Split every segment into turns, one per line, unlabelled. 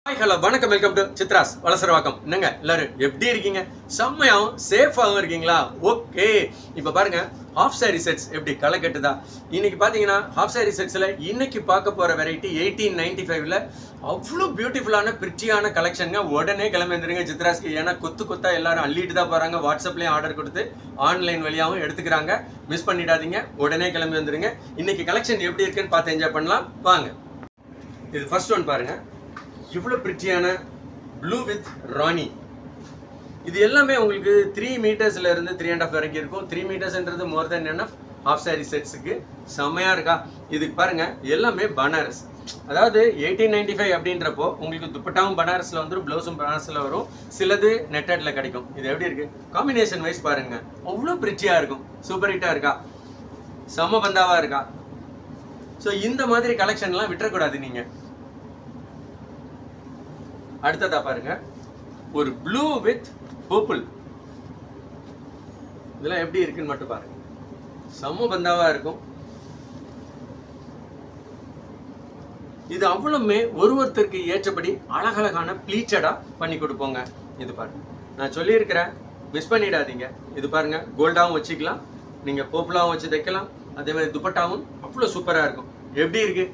Hi hello வணக்கம் welcome to Chitra's Valasaravakkam என்னங்க எல்லாரும் எப்படி இருக்கீங்க செம்மையாவும் சேஃபாகவும் இருக்கீங்களா ஓகே இப்போ பாருங்க ஹாஃப் சாரி செட்ஸ் எப்படி களை கட்டுதா இன்னைக்கு பார்த்தீங்கன்னா ஹாஃப் சாரி செட்ஸில் இன்னைக்கு பார்க்க போகிற வெரைட்டி எயிட்டீன் நைன்டி ஃபைவ்ல அவ்வளோ பியூட்டிஃபுல்லான பிரிச்சியான கலெக்ஷனுங்க உடனே கிளம்பி வந்துருங்க சித்ராஸ்க்கு ஏன்னா கொத்து கொத்தா எல்லாரும் அள்ளிட்டு தான் போகிறாங்க வாட்ஸ்அப்லேயும் ஆர்டர் கொடுத்து ஆன்லைன் வழியாகவும் எடுத்துக்கிறாங்க மிஸ் பண்ணிடாதீங்க உடனே கிளம்பி வந்துருங்க இன்னைக்கு கலெக்ஷன் எப்படி இருக்குன்னு பார்த்து என்ஜாய் பண்ணலாம் வாங்க இது ஃபர்ஸ்ட் ஒன் பாருங்க இவ்வளோ பிரிட்டியான ப்ளூ வித் ராணி இது எல்லாமே உங்களுக்கு த்ரீ மீட்டர்ஸ்ல இருந்து த்ரீ அண்ட் ஆஃப் வரைக்கும் இருக்கும் த்ரீ மீட்டர்ஸ்ன்றது மோர் தென் என்ன ஹாஃப் சாரி செட்ஸுக்கு செம்மையா இருக்கா இதுக்கு பாருங்க எல்லாமே பனாரஸ் அதாவது எயிட்டீன் நைன்டி ஃபைவ் அப்படின்றப்போ உங்களுக்கு துப்பட்டாவும் பனாரஸ்ல வந்துடும் ப்ளவுஸும் பனாரஸ்ல வரும் சிலது நெட்டட்ல கிடைக்கும் இது எப்படி இருக்கு காம்பினேஷன் வைஸ் பாருங்க அவ்வளோ பிரிச்சியா இருக்கும் சூப்பர் ஹிட்டா இருக்கா செம பந்தாவா இருக்கா ஸோ இந்த மாதிரி கலெக்ஷன்லாம் விட்டுறக்கூடாது நீங்க அடுத்ததா பாருங்க ஒரு ப்ளூ வித் பர்பிள் இதெல்லாம் எப்படி இருக்குன்னு மட்டும் பாருங்க செம்ம பந்தாவா இருக்கும் இது அவ்வளவுமே ஒரு ஒருத்தருக்கு ஏற்றபடி அழகழகான ப்ளீச்சடா பண்ணி கொடுப்போங்க இது பாருங்க நான் சொல்லியிருக்கிறேன் மிஸ் பண்ணிடாதீங்க இது பாருங்க கோல்டாவும் வச்சுக்கலாம் நீங்க பர்பிளாவும் வச்சு தைக்கலாம் அதே மாதிரி துப்பட்டாவும் அவ்வளோ சூப்பரா இருக்கும் எப்படி இருக்கு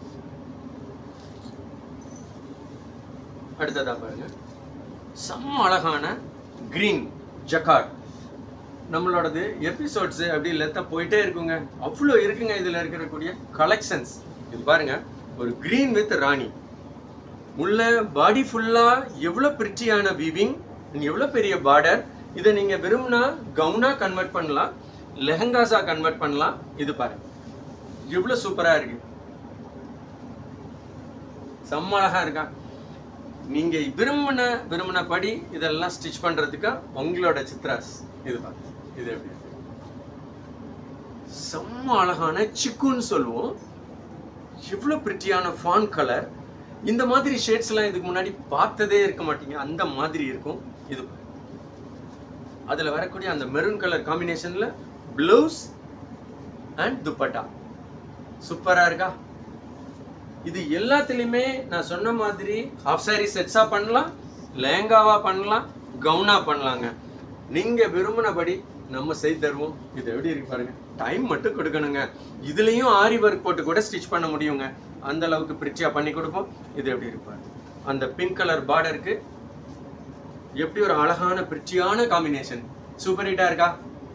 அடுத்ததா பாருங்க செம்ம அழகான கிரீன் ஜக்கார்ட் நம்மளோடது எபிசோட்ஸ் அப்படி லெத்தா போயிட்டே இருக்குங்க அவ்வளோ இருக்குங்க இதில் இருக்கக்கூடிய கலெக்ஷன்ஸ் இது பாருங்க ஒரு கிரீன் வித் ராணி உள்ள பாடி ஃபுல்லாக எவ்வளோ பிரிட்டியான வீவிங் எவ்வளோ பெரிய பார்டர் இதை நீங்கள் விரும்பினா கவுனாக கன்வெர்ட் பண்ணலாம் லெஹங்காஸாக கன்வெர்ட் பண்ணலாம் இது பாருங்க எவ்வளோ சூப்பராக இருக்கு செம்ம அழகா இருக்கா நீங்க விரும்பின விரும்பினபடி இதெல்லாம் ஸ்டிச் பண்றதுக்கு உங்களோட சித்ராஸ் இது பாருங்க இது எப்படி இருக்கு? செம்ம அழகான சிக்குன்னு சொல்லுவோம் எவ்வளோ பிரிட்டியான ஃபான் கலர் இந்த மாதிரி ஷேட்ஸ்லாம் இதுக்கு முன்னாடி பார்த்ததே இருக்க மாட்டீங்க அந்த மாதிரி இருக்கும் இது பாருங்க. அதுல வரக்கூடிய அந்த மெரூன் கலர் காம்பினேஷன்ல ப்ளவுஸ் அண்ட் துப்பட்டா சூப்பரா இருக்கா இது எல்லாத்துலேயுமே நான் சொன்ன மாதிரி ஹாஃப் சாரி செட்ஸாக பண்ணலாம் லேங்காவா பண்ணலாம் கவுனா பண்ணலாங்க நீங்கள் விரும்பினபடி நம்ம செய்து தருவோம் இது எப்படி இருக்கு பாருங்க டைம் மட்டும் கொடுக்கணுங்க இதுலேயும் ஆரி ஒர்க் போட்டு கூட ஸ்டிச் பண்ண முடியுங்க அந்த அளவுக்கு பிரிச்சியாக பண்ணி கொடுப்போம் இது எப்படி இருக்கு பாருங்க அந்த பிங்க் கலர் பார்டருக்கு எப்படி ஒரு அழகான பிரிச்சியான காம்பினேஷன் சூப்பர் ஹிட்டா இருக்கா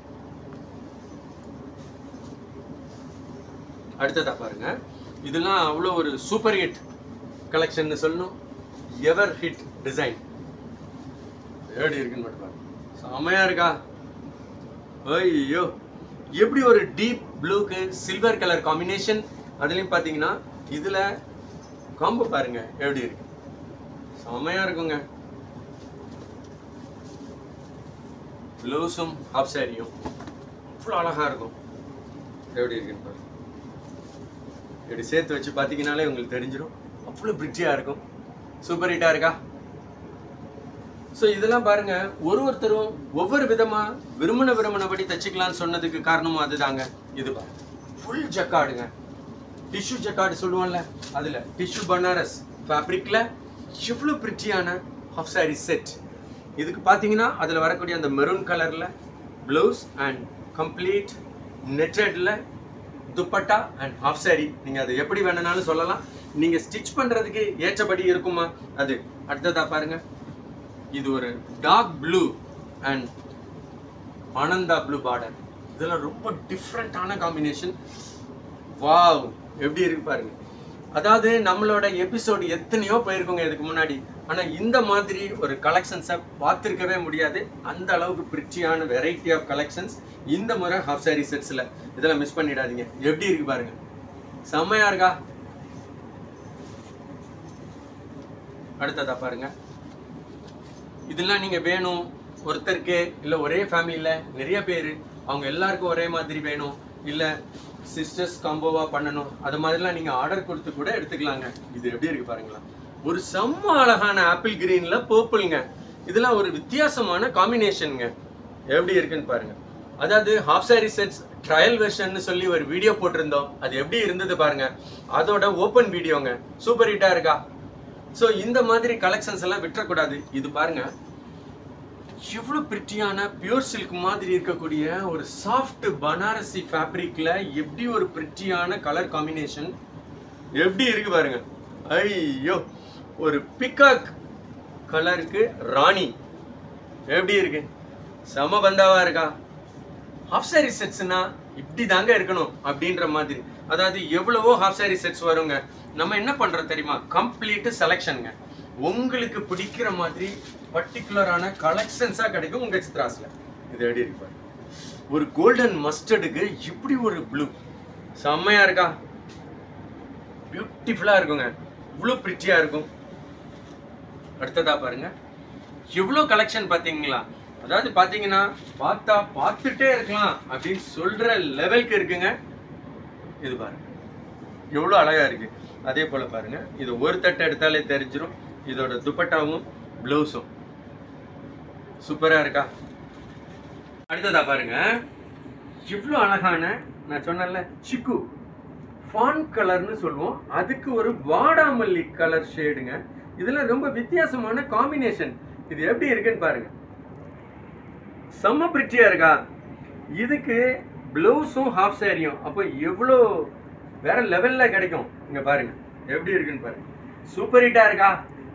அடுத்ததா பாருங்க இதெல்லாம் அவ்வளோ ஒரு சூப்பர் ஹிட் கலெக்ஷன் சொல்லணும் எவர் ஹிட் டிசைன் எப்படி இருக்குன்னு மட்டும் பாருங்க செமையா இருக்கா ஐயோ எப்படி ஒரு டீப் ப்ளூக்கு சில்வர் கலர் காம்பினேஷன் அதுலயும் பார்த்தீங்கன்னா இதுல காம்பு பாருங்க எப்படி இருக்கு செமையா இருக்குங்க ப்ளவுஸும் ஹாஃப் சாரியும் அவ்வளோ அழகா இருக்கும் எப்படி இருக்குன்னு பாருங்க இப்படி சேர்த்து வச்சு பார்த்தீங்கனாலே உங்களுக்கு தெரிஞ்சிடும் அவ்வளோ பிரிட்ஜியாக இருக்கும் சூப்பர் ஹிட்டாக இருக்கா ஸோ இதெல்லாம் பாருங்க ஒரு ஒருத்தரும் ஒவ்வொரு விதமாக விரும்பின விரும்பினபடி தச்சுக்கலாம்னு சொன்னதுக்கு காரணமும் அதுதாங்க இது பாருங்க ஃபுல் ஜக்காடுங்க டிஷ்யூ ஜக்காடு சொல்லுவோம்ல அதில் டிஷ்யூ பனாரஸ் ஃபேப்ரிக்கில் எவ்வளோ பிரிட்டியான ஹாஃப் சாரி செட் இதுக்கு பார்த்தீங்கன்னா அதில் வரக்கூடிய அந்த மெரூன் கலரில் ப்ளவுஸ் அண்ட் கம்ப்ளீட் நெட்டடில் துப்பட்டா அண்ட் ஹாஃப் சாரி நீங்கள் அது எப்படி வேணும்னாலும் சொல்லலாம் நீங்கள் ஸ்டிச் பண்ணுறதுக்கு ஏற்றபடி இருக்குமா அது அடுத்ததா பாருங்க இது ஒரு dark blue and Ananda blue border இதெல்லாம் ரொம்ப டிஃப்ரெண்ட்டான காம்பினேஷன் வாவ் எப்படி இருக்கு பாருங்க அதாவது நம்மளோட எபிசோடு எத்தனையோ போயிருக்கோங்க இதுக்கு முன்னாடி ஆனால் இந்த மாதிரி ஒரு கலெக்ஷன்ஸை பார்த்துருக்கவே முடியாது அந்த அளவுக்கு பிரிச்சியான வெரைட்டி ஆஃப் கலெக்ஷன்ஸ் இந்த முறை ஹாஃப் சாரி செட்ஸில் இதெல்லாம் மிஸ் பண்ணிடாதீங்க எப்படி இருக்கு பாருங்க செம்மையா இருக்கா அடுத்ததா பாருங்க இதெல்லாம் நீங்க வேணும் ஒருத்தருக்கு இல்லை ஒரே ஃபேமிலியில் நிறைய பேர் அவங்க எல்லாருக்கும் ஒரே மாதிரி வேணும் இல்லை சிஸ்டர்ஸ் காம்போவா பண்ணணும் அது மாதிரிலாம் நீங்கள் ஆர்டர் கொடுத்து கூட எடுத்துக்கலாங்க இது எப்படி இருக்கு பாருங்களா ஒரு செம்ம அழகான ஆப்பிள் கிரீன்ல பர்பிள்ங்க இதெல்லாம் ஒரு வித்தியாசமான காம்பினேஷனுங்க எப்படி இருக்குன்னு பாருங்க அதாவது half sari sets trial version சொல்லி ஒரு வீடியோ போட்டிருந்தோம் அது எப்படி இருந்தது பாருங்க அதோட ஓப்பன் வீடியோங்க சூப்பர் ஹிட்டா இருக்கா ஸோ இந்த மாதிரி கலெக்ஷன்ஸ் எல்லாம் விட்டுறக்கூடாது இது பாருங்க எவ்வளோ பிரிட்டியான பியூர் சில்க் மாதிரி இருக்கக்கூடிய ஒரு சாஃப்ட் பனாரசி ஃபேப்ரிக்ல எப்படி ஒரு பிரிட்டியான கலர் காம்பினேஷன் எப்படி இருக்கு பாருங்க ஐயோ ஒரு பிகாக் கலருக்கு ராணி எப்படி இருக்கு செம பந்தாவா இருக்கா ஹாஃப் சாரி செட்ஸ்னா இப்படி தாங்க இருக்கணும் அப்படின்ற மாதிரி அதாவது எவ்வளவோ ஹாஃப் சாரி செட்ஸ் வருங்க நம்ம என்ன பண்றோம் தெரியுமா கம்ப்ளீட் செலெக்ஷனுங்க உங்களுக்கு பிடிக்கிற மாதிரி பர்டிகுலரான கலெக்ஷன்ஸாக கிடைக்கும் உங்க சித்ராஸ்ல இது எப்படி இருக்கு பாருங்க. ஒரு கோல்டன் மஸ்டர்டுக்கு இப்படி ஒரு ப்ளூ செம்மையா இருக்கா பியூட்டிஃபுல்லா இருக்குங்க இவ்வளோ பிரிட்டியா இருக்கும் அடுத்ததா பாருங்க எவ்வளோ கலெக்ஷன் பார்த்தீங்களா அதாவது பார்த்தீங்கன்னா பார்த்தா பார்த்துட்டே இருக்கலாம் அப்படின்னு சொல்ற லெவலுக்கு இருக்குங்க இது பாருங்க எவ்வளோ அழகா இருக்கு அதே போல பாருங்க இது ஒரு தட்டு எடுத்தாலே தெரிஞ்சிரும் இதோட துப்பட்டாவும் ப்ளவுஸும் சூப்பரா இருக்கா அடுத்ததா பாருங்க இவ்வளோ அழகான நான் சொன்னேன்ல சிக்கு ஃபான் கலர்னு சொல்லுவோம் அதுக்கு ஒரு வாடாமல்லி கலர் ஷேடுங்க இதுல ரொம்ப வித்தியாசமான காம்பினேஷன் இது எப்படி இருக்குன்னு பாருங்க செம்ம பிரிட்டியா இருக்கா இதுக்கு ப்ளவுஸும் ஹாஃப் சாரியும் அப்போ எவ்வளோ வேற லெவல்ல கிடைக்கும் இங்க பாருங்க எப்படி இருக்குன்னு பாருங்க சூப்பர் ஹிட்டா இருக்கா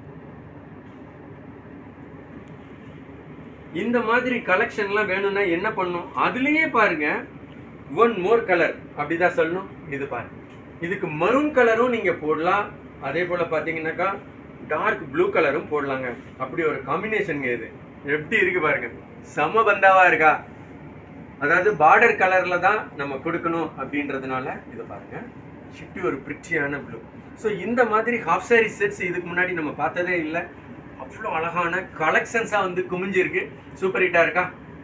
இந்த மாதிரி கலெக்ஷன்லாம் வேணும்னா என்ன பண்ணும் அதுலயே பாருங்க ஒன் மோர் கலர் அப்படிதான் சொல்லணும் இது பாருங்க இதுக்கு மரூன் கலரும் நீங்க போடலாம் அதே போல பாத்தீங்கன்னாக்கா டார்க் ப்ளூ கலரும் போடலாங்க அப்படி ஒரு காம்பினேஷனுங்க இது எப்படி இருக்கு பாருங்க செம பந்தாவா இருக்கா அதாவது பார்டர் கலர்ல தான் நம்ம கொடுக்கணும் அப்படின்றதுனால இதை பாருங்க ஷிப்டி ஒரு பிரிட்டியான ப்ளூ ஸோ இந்த மாதிரி ஹாஃப் சாரி செட்ஸ் இதுக்கு முன்னாடி நம்ம பார்த்ததே இல்லை அவ்வளோ அழகான கலெக்ஷன்ஸாக வந்து குமிஞ்சிருக்கு சூப்பர் ஹிட்டா இருக்கா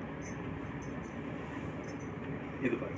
இது பாருங்க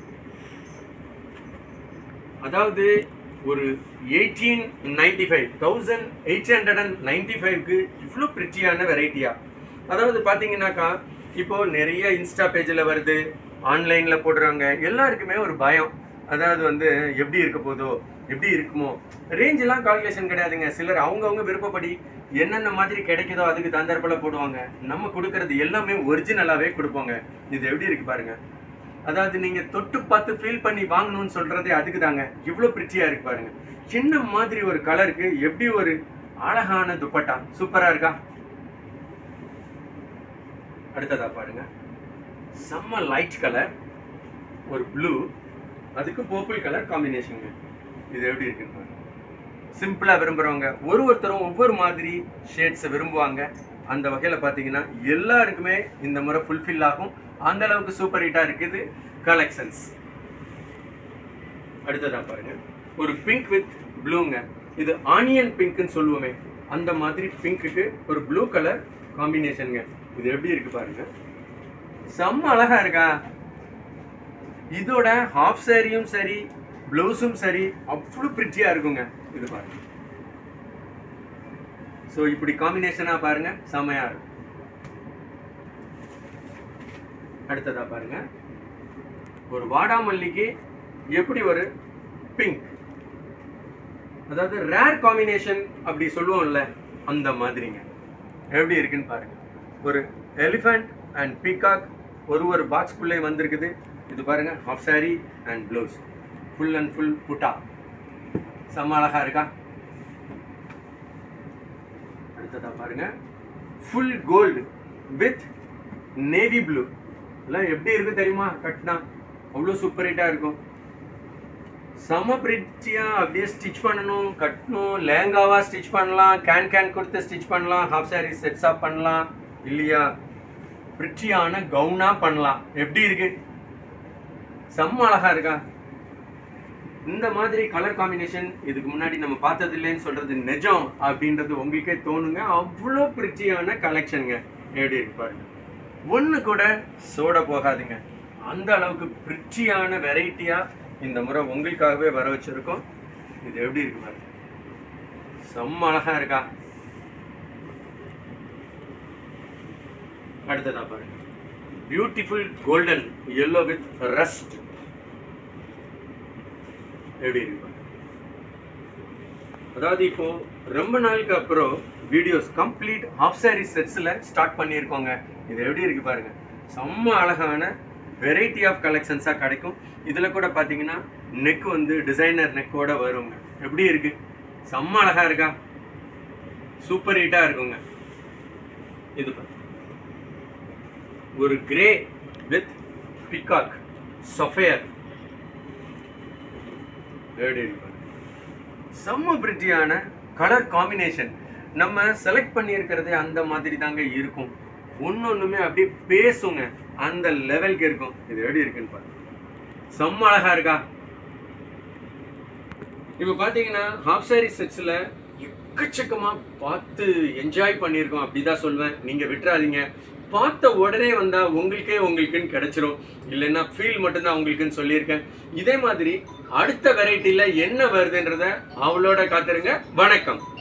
அதாவது ஒரு eighteen ninety five thousand eight hundred and ninety ஃபைவ்க்கு இவ்வளோ பிரிட்டியான வெரைட்டியா அதாவது பார்த்தீங்கன்னாக்கா இப்போ நிறைய இன்ஸ்டா பேஜில் வருது ஆன்லைனில் போடுறாங்க எல்லாருக்குமே ஒரு பயம் அதாவது வந்து எப்படி இருக்க போதோ எப்படி இருக்குமோ ரேஞ்செல்லாம் கால்குலேஷன் கிடையாதுங்க சிலர் அவங்கவுங்க விருப்பப்படி என்னென்ன மாதிரி கிடைக்குதோ அதுக்கு தந்தாற்போல போடுவாங்க நம்ம கொடுக்கறது எல்லாமே ஒரிஜினலாகவே கொடுப்போங்க இது எப்படி இருக்கு பாருங்க அதாவது நீங்க தொட்டு பார்த்து ஃபீல் பண்ணி வாங்கணும்னு சொல்றதே அதுக்கு தாங்க இவ்வளோ பிரிச்சியா இருக்கு பாருங்க சின்ன மாதிரி ஒரு கலருக்கு எப்படி ஒரு அழகான துப்பட்டா சூப்பரா இருக்கா அடுத்ததா பாருங்க செம்ம லைட் கலர் ஒரு ப்ளூ அதுக்கு பர்பிள் கலர் காம்பினேஷனுங்க இது எப்படி இருக்குன்னு பாருங்க சிம்பிளா விரும்புறவங்க ஒரு ஒருத்தரும் ஒவ்வொரு மாதிரி ஷேட்ஸை விரும்புவாங்க அந்த வகையில பாத்தீங்கன்னா எல்லாருக்குமே இந்த முறை ஃபுல்ஃபில் ஆகும் அந்த அளவுக்கு சூப்பர் ஹிட்டா இருக்குது கலெக்ஷன்ஸ் அடுத்ததா பாருங்க ஒரு பிங்க் வித் ப்ளூங்க இது ஆனியன் பிங்க்னு சொல்லுவோமே அந்த மாதிரி பிங்க்குக்கு ஒரு ப்ளூ கலர் காம்பினேஷனுங்க இது எப்படி இருக்கு பாருங்க செம்ம அழகா இருக்கா இதோட ஹாஃப் சாரியும் சரி ப்ளவுஸும் சரி அவ்வளோ பிரிட்டியா இருக்குங்க இது பாருங்க ஸோ இப்படி காம்பினேஷனா பாருங்க செம்மையா இருக்கும் அடுத்ததா பாருங்க ஒரு வாடாமல்லிக்கு எப்படி ஒரு பிங்க் அதாவது ரேர் காம்பினேஷன் அப்படி சொல்லுவோம்ல அந்த மாதிரிங்க எப்படி இருக்குன்னு பாருங்க ஒரு எலிஃபண்ட் அண்ட் பீகாக் ஒரு ஒரு பாக்ஸ்குள்ளே வந்திருக்குது இது பாருங்க half sari and blouse full and full butta செம்ம அழகா இருக்கா அடுத்ததா பாருங்க full gold with navy blue எல்லாம் எப்படி இருக்கு தெரியுமா கட்டினா அவ்வளோ சூப்பர் ஹிட்டாக இருக்கும் செம பிரிட்டியாக அப்படியே ஸ்டிச் பண்ணணும் கட்டணும் லேங்காவாக ஸ்டிச் பண்ணலாம் கேன் கேன் கொடுத்து ஸ்டிச் பண்ணலாம் ஹாஃப் சாரி செட்ஸாக பண்ணலாம் இல்லையா பிரிட்டியான கவுனாக பண்ணலாம் எப்படி இருக்கு செம்ம அழகா இருக்கா இந்த மாதிரி கலர் காம்பினேஷன் இதுக்கு முன்னாடி நம்ம பார்த்தது இல்லைன்னு சொல்றது நிஜம் அப்படின்றது உங்களுக்கே தோணுங்க அவ்வளோ பிரிட்டியான கலெக்ஷனுங்க எப்படி இருக்கு பாருங்க ஒன்று கூட சோட போகாதுங்க அந்த அளவுக்கு பிரிட்டியான வெரைட்டியா இந்த முறை உங்களுக்காகவே வர வச்சிருக்கோம் இது எப்படி இருக்கு பாருங்க செம்ம அழகா இருக்கா அடுத்ததா பாருங்க beautiful golden yellow with rust எப்படி இருக்கு பாருங்க. அதாவது இப்போ ரொம்ப நாளுக்கு அப்புறம் வீடியோஸ் கம்ப்ளீட் ஹாஃப் சாரி செட்ஸில் ஸ்டார்ட் பண்ணியிருக்கோங்க இது எப்படி இருக்கு பாருங்க செம்ம அழகான வெரைட்டி ஆஃப் கலெக்ஷன்ஸாக கிடைக்கும் இதில் கூட பார்த்தீங்கன்னா நெக் வந்து டிசைனர் நெக்கோட வருங்க எப்படி இருக்கு செம்ம அழகா இருக்கா சூப்பர் ஹீட்டாக இருக்குங்க இது பாருங்க. ஒரு கிரே வித் பிகாக் சஃபயர் எப்படி இருக்கு பாருங்க. செம்ம பிரிட்டியான கலர் காம்பினேஷன் நம்ம செலக்ட் பண்ணியிருக்கிறதே அந்த மாதிரி தாங்க இருக்கும் ஒன்று ஒன்றுமே அப்படியே பேசுங்க அந்த லெவலுக்கு இருக்கும் இது எப்படி இருக்குன்னு பாருங்க செம்ம அழகா இருக்கா இப்போ பார்த்தீங்கன்னா ஹாஃப் சாரி செட்ஸில் எக்கச்சக்கமாக பார்த்து என்ஜாய் பண்ணியிருக்கோம் அப்படி தான் சொல்லுவேன் நீங்கள் விட்டுறாதீங்க பார்த்த உடனே வந்தால் உங்களுக்கே உங்களுக்குன்னு கிடைச்சிரும் இல்லைன்னா ஃபீல் மட்டும்தான் உங்களுக்குன்னு சொல்லியிருக்கேன் இதே மாதிரி அடுத்த வெரைட்டியில் என்ன வருதுன்றத அவளோட காத்துருங்க வணக்கம்